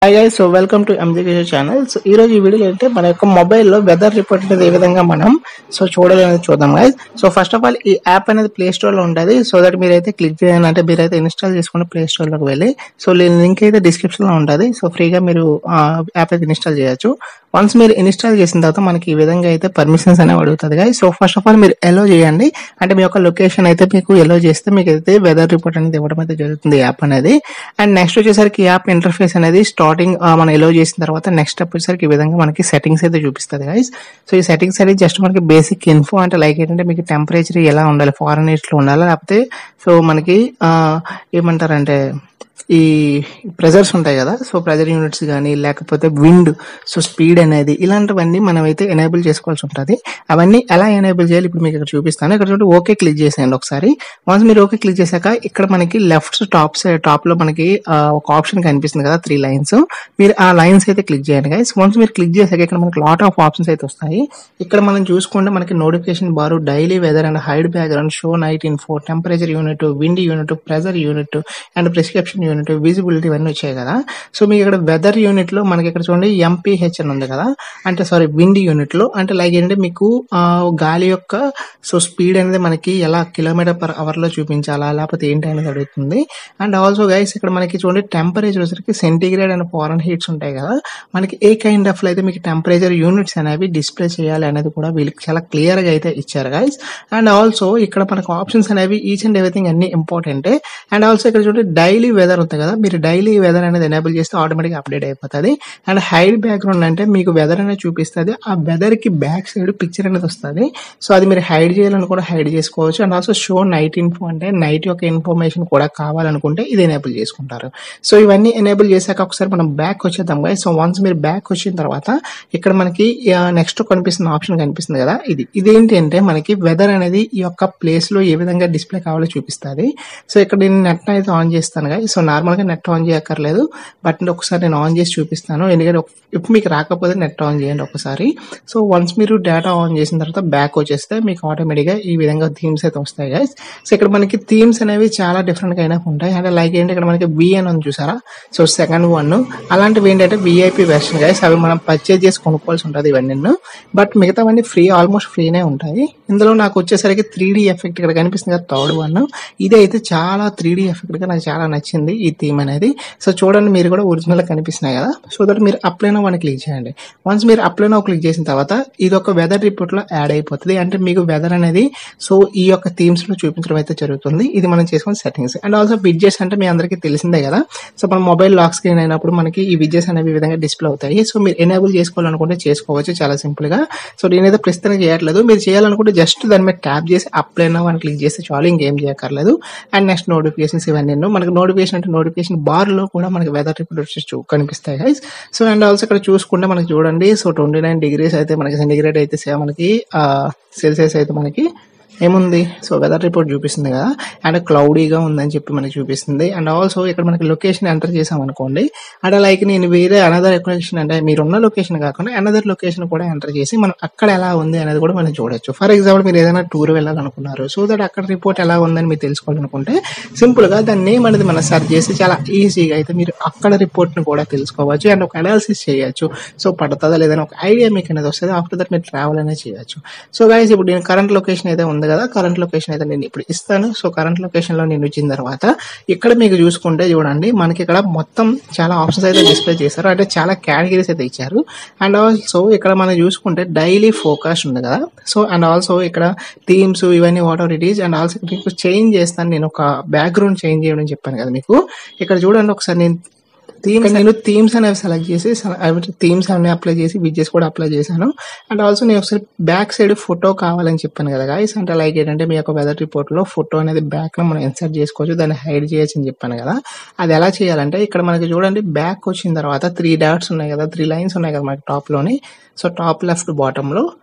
Hi guys so welcome to ఎంజికేషన్ channel so ఈ రోజు ఈ వీడియో అయితే మన యొక్క మొబైల్లో వెదర్ రిపోర్ట్ అనేది ఏ విధంగా మనం సో చూడాలనేది చూద్దాం guys so first of all ఈ యాప్ అనేది ప్లే స్టోర్ లో ఉంటుంది సో దట్ మీరైతే క్లిక్ చేయాలి అంటే మీరైతే ఇన్స్టాల్ చేసుకుని ప్లే స్టోర్ లోకి వెళ్ళి సో లింక్ అయితే డిస్క్రిప్షన్ లో ఉంటుంది సో ఫ్రీగా మీరు యాప్ అయితే ఇన్స్టాల్ చేయొచ్చు వన్స్ మీరు ఇన్స్టాల్ చేసిన తర్వాత మనకి ఈ విధంగా అయితే పర్మిషన్స్ అనేవి అడుగుతుంది guys so first of all మీరు ఎలో చేయండి అంటే మీ యొక్క లొకేషన్ అయితే మీకు ఎలో చేస్తే మీకు అయితే వెదర్ రిపోర్ట్ అనేది ఇవ్వడం అయితే జరుగుతుంది యాప్ అనేది అండ్ నెక్స్ట్ వచ్చేసరికి యాప్ ఇంటర్ఫేస్ అనేది స్టార్టింగ్ మనం ఎలో చేసిన తర్వాత నెక్స్ట్ స్టెప్ వచ్చేసరికి ఈ విధంగా మనకి సెట్టింగ్స్ అయితే చూపిస్తుంది గైస్ సో ఈ సెట్టింగ్స్ అనేది జస్ట్ మనకి బేసిక్ ఇన్ఫో అంటే లైక్ ఏంటంటే మీకు టెంపరేచర్ ఎలా ఉండాలి ఫారెన్ లో ఉండాలి లేకపోతే సో మనకి ఆ, ఏమంటారంటే ఈ ప్రెజర్స్ ఉంటాయి కదా సో ప్రెజర్ యూనిట్స్ కానీ లేకపోతే విండ్ సో స్పీడ్ అనేది ఇలాంటివన్నీ మనం అయితే ఎనేబుల్ చేసుకోవాల్సి ఉంటుంది అవన్నీ ఎలా ఎనేబుల్ చేయాలి ఇప్పుడు మీకు ఇక్కడ చూపిస్తాను ఇక్కడ చూడండి ఓకే క్లిక్ చేసేయండి ఒకసారి వన్స్ మీరు ఓకే క్లిక్ చేశాక ఇక్కడ మనకి లెఫ్ట్ టాప్ సైడ్ టాప్ లో మనకి ఆ, ఒక ఆప్షన్ కనిపిస్తుంది కదా త్రీ లైన్స్ మీరు ఆ లైన్స్ అయితే క్లిక్ చేయండి గైస్ వన్స్ మీరు క్లిక్ చేశాక ఇక్కడ మనకి లాట్ ఆఫ్ ఆప్షన్స్ అయితే వస్తాయి ఇక్కడ మనం చూసుకుంటే మనకి notification bar daily weather and hide background show night info temperature unit wind unit pressure unit and prescription unit visibility ఇవన్నీ వచ్చాయి కదా సో మీకు ఇక్కడ వెదర్ యూనిట్ లో మనకి ఇక్కడ చూడండి ఎంపీహెచ్ అని ఉంది కదా అంటే సారీ విండ్ యూనిట్ లో అంటే లైక్ ఏంటంటే మీకు ఆ, గాలి యొక్క సో స్పీడ్ అనేది మనకి ఎలా కిలోమీటర్ పర్ అవర్ లో చూపించాలా లేకపోతే ఏంటి అనేది అడుగుతుంది అండ్ ఆల్సో గైస్ ఇక్కడ మనకి చూడండి టెంపరేచర్ వచ్చరికి సెంటిగ్రేడ్ అండ్ ఫారెన్ హీట్స్ ఉంటాయి కదా మనకి ఏ కైండ్ ఆఫ్ అయితే మీకు టెంపరేచర్ యూనిట్స్ అనేవి డిస్ప్లే చేయాలి అనేది కూడా వీళ్ళకి చాలా క్లియర్ గా అయితే ఇచ్చారు గైస్ అండ్ ఆల్సో ఇక్కడ మనకు ఆప్షన్స్ అనేవి ఈచ్ అండ్ ఎవ్రీథింగ్ అన్ని ఇంపార్టెంట్ అండ్ ఆల్సో ఇక్కడ చూడండి డైలీ వెదర్ ఉంటుంది కదా మీరు డైలీ వెదర్ అనేది ఎనేబుల్ చేస్తే ఆటోమేటిక్ అప్డేట్ అయిపోతుంది అండ్ హైడ్ బ్యాక్గ్రౌండ్ అంటే మీకు వెదర్ అనేది చూపిస్తుంది ఆ వెదర్ కి బ్యాక్ సైడ్ పిక్చర్ అనేది వస్తుంది సో అది మీరు హైడ్ చేయాలని కూడా హైడ్ చేసుకోవచ్చు and also show night info అంటే నైట్ యొక్క ఇన్ఫర్మేషన్ కూడా కావాలనుకుంటే ఇది ఎనేబుల్ చేసుకుంటారు సో ఇవన్నీ ఎనేబుల్ చేశాక ఒకసారి మనం బ్యాక్ వచ్చేద్దాం guys. సో వన్స్ మీరు బ్యాక్ వచ్చిన తర్వాత ఇక్కడ మనకి నెక్స్ట్ కనిపిస్తున్న ఆప్షన్ కనిపిస్తుంది కదా ఇది ఇదేంటి అంటే మనకి వెదర్ అనేది ఈ యొక్క ప్లేస్ లో ఏ విధంగా డిస్ప్లే కావాలో చూపిస్తుంది సో ఇక్కడ నేను నెట్ అయితే ఆన్ చేస్తాను కదా సో నార్మల్ గా నెట్ ఆన్ చేయక్కర్లేదు బట్ ఒకసారి నేను ఆన్ చేసి చూపిస్తాను ఎందుకంటే ఒక- ఇప్పుడు మీకు రాకపోతే నెట్ ఆన్ చేయండి ఒకసారి సో వన్స్ మీరు డేటా ఆన్ చేసిన తర్వాత బ్యాక్ వచ్చేస్తే మీకు ఆటోమేటిక్ గా ఈ విధంగా థీమ్స్ అయితే వస్తాయి గైస్ సో ఇక్కడ మనకి థీమ్స్ అనేవి చాలా డిఫరెంట్ గా అయినా ఉంటాయి అంటే లైక్ ఏంటి ఇక్కడ మనకి వి అని ఉంది చూసారా సో సెకండ్ వన్ అలాంటివి ఏంటంటే విఐపి వెర్షన్ గైస్ అవి మనం పర్చేజ్ చేసి కొనుక్కోవాల్సి ఉంటుంది ఇవన్నీ బట్ మిగతావన్నీ ఫ్రీ ఆల్మోస్ట్ ఫ్రీనే ఉంటాయి ఇందులో నాకు వచ్చేసరికి త్రీ డి ఎఫెక్ట్ ఇక్కడ కనిపిస్తుంది కదా థర్డ్ వన్ ఇది అయితే చాలా త్రీ డి ఎఫెక్ట్ గా నాకు చాలా నచ్చింది ఈ థీమ్ అనేది సో చూడండి మీరు కూడా ఒరిజినల్ గా కనిపిస్తున్నాయి కదా సో దట్ మీరు అప్లై నో అని క్లిక్ చేయండి వన్స్ మీరు అప్లై నో క్లిక్ చేసిన తర్వాత ఇది ఒక వెదర్ రిపోర్ట్ లో యాడ్ అయిపోతుంది అంటే మీకు వెదర్ అనేది సో ఈ యొక్క థీమ్స్ లో చూపించడం అయితే జరుగుతుంది ఇది మనం చేసుకున్న సెట్టింగ్స్ అండ్ ఆల్సో విడ్జెస్ అంటే మీ అందరికీ తెలిసిందే కదా సో మన మొబైల్ లాక్ స్క్రీన్ అయినప్పుడు మనకి ఈ విడ్జెస్ అనేవి ఈ విధంగా డిస్ప్లే అవుతాయి సో మీరు ఎనేబుల్ చేసుకోవాలనుకుంటే చేసుకోవచ్చు చాలా సింపుల్ గా సో నేనైతే ప్రస్తుతం చేయట్లేదు మీరు చేయాలనుకుంటే జస్ట్ దాని మీద ట్యాప్ చేసి అప్లై నో అని క్లిక్ చేస్తే చాలు ఇంకేం చేయక్కర్లేదు అండ్ నెక్స్ట్ నోటిఫికేషన్స్ ఇవన్నీ మనకి నోటిఫికేషన్ అంటే నోటిఫికేషన్ బార్ లో కూడా మనకి వెదర్ రిపోర్ట్ వచ్చి చూ- కనిపిస్తాయి గైస్ సో అండ్ ఆల్సో ఇక్కడ చూసుకుంటే మనకి చూడండి సో ట్వంటీ నైన్ డిగ్రీస్ అయితే మనకి సెంటిగ్రేడ్ అయితే సే- మనకి సెల్సియస్ అయితే మనకి ఏముంది సో వెదర్ రిపోర్ట్ చూపిస్తుంది కదా అండ్ క్లౌడీగా ఉందని చెప్పి మనకి చూపిస్తుంది అండ్ ఆల్సో ఇక్కడ మనకి లొకేషన్ ఎంటర్ చేసాం అనుకోండి అంటే లైక్ నేను వేరే అనదర్ లొకేషన్ అంటే మీరున్న లొకేషన్ కాకుండా అనదర్ లొకేషన్ కూడా ఎంటర్ చేసి మనం అక్కడ ఎలా ఉంది అనేది కూడా మనం చూడొచ్చు ఫర్ ఎగ్జాంపుల్ మీరు ఏదైనా టూర్ వెళ్ళాలనుకున్నారు సో దట్ అక్కడ రిపోర్ట్ ఎలా ఉందని మీరు తెలుసుకోవాలనుకుంటే సింపుల్ గా దాని నేమ్ అనేది మనం సెర్చ్ చేసి చాలా ఈజీగా అయితే మీరు అక్కడ రిపోర్ట్ ని కూడా తెలుసుకోవచ్చు అండ్ ఒక అనాలిసిస్ చేయొచ్చు సో పడుతుందా లేదని ఒక ఐడియా మీకు అనేది వస్తుంది ఆఫ్టర్ దట్ మీరు ట్రావెల్ అనేది చేయొచ్చు సో గైస్ ఇప్పుడు నేను కరెంట్ లొకేషన్ అయితే ఉంది కదా కరెంట్ లొకేషన్ అయితే నేను ఇప్పుడు ఇస్తాను సో కరెంట్ లొకేషన్ లో నేను వచ్చిన తర్వాత ఇక్కడ మీకు చూసుకుంటే చూడండి మనకి ఇక్కడ మొత్తం చాలా ఆప్షన్స్ అయితే డిస్ప్లే చేశారు అంటే చాలా కేటగిరీస్ అయితే ఇచ్చారు అండ్ ఆల్సో ఇక్కడ మనం చూసుకుంటే డైలీ ఫోకస్ ఉంది కదా సో అండ్ ఆల్సో ఇక్కడ థీమ్స్ ఇవన్నీ whatever it is and also మీకు చేంజ్ చేస్తాను నేను ఒక బ్యాక్గ్రౌండ్ చేంజ్ చేయడం చెప్పాను కదా మీకు ఇక్కడ చూడండి ఒకసారి నేను థీమ్స్ నేను థీమ్స్ అనేవి సెలెక్ట్ చేసి థీమ్స్ అన్ని అప్లై చేసి విజెస్ కూడా అప్లై చేశాను అండ్ ఆల్సో నేను ఒకసారి బ్యాక్ సైడ్ ఫోటో కావాలని చెప్పాను కదా గాయస్ అంటే లైక్ ఏంటంటే మీ యొక్క వెదర్ రిపోర్ట్ లో ఫోటో అనేది బ్యాక్ లో మనం ఇన్సర్ట్ చేసుకోవచ్చు దాన్ని హైడ్ చేయొచ్చు అని చెప్పాను కదా అది ఎలా చేయాలంటే ఇక్కడ మనకి చూడండి బ్యాక్ వచ్చిన తర్వాత త్రీ డాట్స్ ఉన్నాయి కదా త్రీ లైన్స్ ఉన్నాయి కదా మనకి టాప్ లోని సో టాప్ లెఫ్ట్ బాటమ్ లో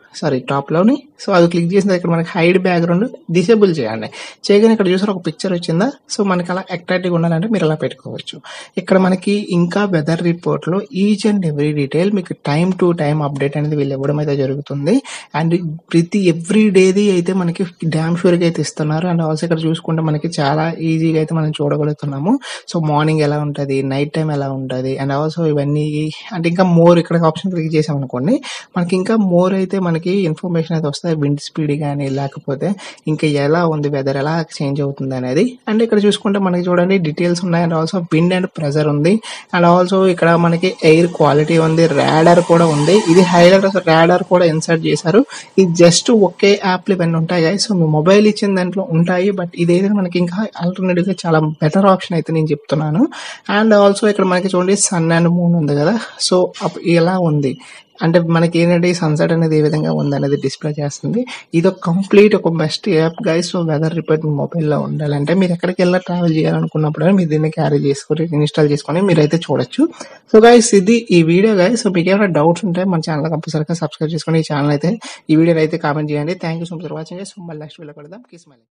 సారీ టాప్లోని సో అది క్లిక్ చేసిన ఇక్కడ మనకి హైడ్ బ్యాక్గ్రౌండ్ డిసేబుల్ చేయండి చేయగానే ఇక్కడ చూసారు ఒక పిక్చర్ వచ్చిందా సో మనకి అలా అట్రాక్టివ్గా ఉండాలంటే మీరు అలా పెట్టుకోవచ్చు ఇక్కడ మనకి ఇంకా వెదర్ రిపోర్ట్లో ఈచ్ అండ్ ఎవ్రీ డీటెయిల్ మీకు టైం టు టైం అప్డేట్ అనేది వీళ్ళు ఇవ్వడం అయితే జరుగుతుంది అండ్ ప్రతి ఎవ్రీ డేది అయితే మనకి డ్యామ్ షూర్గా అయితే ఇస్తున్నారు అండ్ ఆల్సో ఇక్కడ చూసుకుంటే మనకి చాలా ఈజీగా అయితే మనం చూడగలుగుతున్నాము సో మార్నింగ్ ఎలా ఉంటుంది నైట్ టైం ఎలా ఉంటుంది అండ్ ఆల్సో ఇవన్నీ అంటే ఇంకా మోర్ ఇక్కడ ఆప్షన్ క్లిక్ చేసాం అనుకోండి మనకి ఇంకా మోర్ అయితే మనకి ఇన్ఫర్మేషన్ అయితే వస్తుంది విండ్ స్పీడ్ కానీ లేకపోతే ఇంకా ఎలా ఉంది వెదర్ ఎలా చేంజ్ అవుతుంది అనేది అండ్ ఇక్కడ చూసుకుంటే మనకి చూడండి డీటెయిల్స్ ఉన్నాయి and also wind and pressure ఉంది అండ్ ఆల్సో ఇక్కడ మనకి ఎయిర్ క్వాలిటీ ఉంది రాడర్ కూడా ఉంది ఇది హైలైట్ రాడర్ కూడా ఇన్సర్ట్ చేశారు ఇది జస్ట్ ఒకే యాప్లు ఇవన్నీ ఉంటాయి guys. సో మీ మొబైల్ ఇచ్చిన దాంట్లో ఉంటాయి బట్ ఇదైతే మనకి ఇంకా ఆల్టర్నేటివ్ గా చాలా బెటర్ ఆప్షన్ అయితే నేను చెప్తున్నాను అండ్ ఆల్సో ఇక్కడ మనకి చూడండి సన్ అండ్ మూన్ ఉంది కదా సో అప్- ఇలా ఉంది అంటే మనకి ఏంటంటే సన్సెట్ అనేది ఏ విధంగా ఉంది అనేది డిస్ప్లే చేస్తుంది ఇది ఒక కంప్లీట్ ఒక best app guys so weather report మీ మొబైల్లో ఉండాలంటే మీరు ఎక్కడికి వెళ్ళినా ట్రావెల్ చేయాలనుకున్నప్పుడు మీరు దీన్ని క్యారీ చేసుకొని ఇన్స్టాల్ చేసుకొని మీరు అయితే చూడొచ్చు సో గైస్ ఇది ఈ వీడియో గైస్ సో మీకు ఏమైనా డౌట్స్ ఉంటే మన ఛానల్ కంపల్సరీగా సబ్స్క్రైబ్ చేసుకొని ఈ ఛానల్ అయితే ఈ వీడియో అయితే కామెంట్ చేయండి thank you so much for watching so మళ్ళీ నెక్స్ట్ వీడియో కలుద్దాం కిస్ మళ్ళీ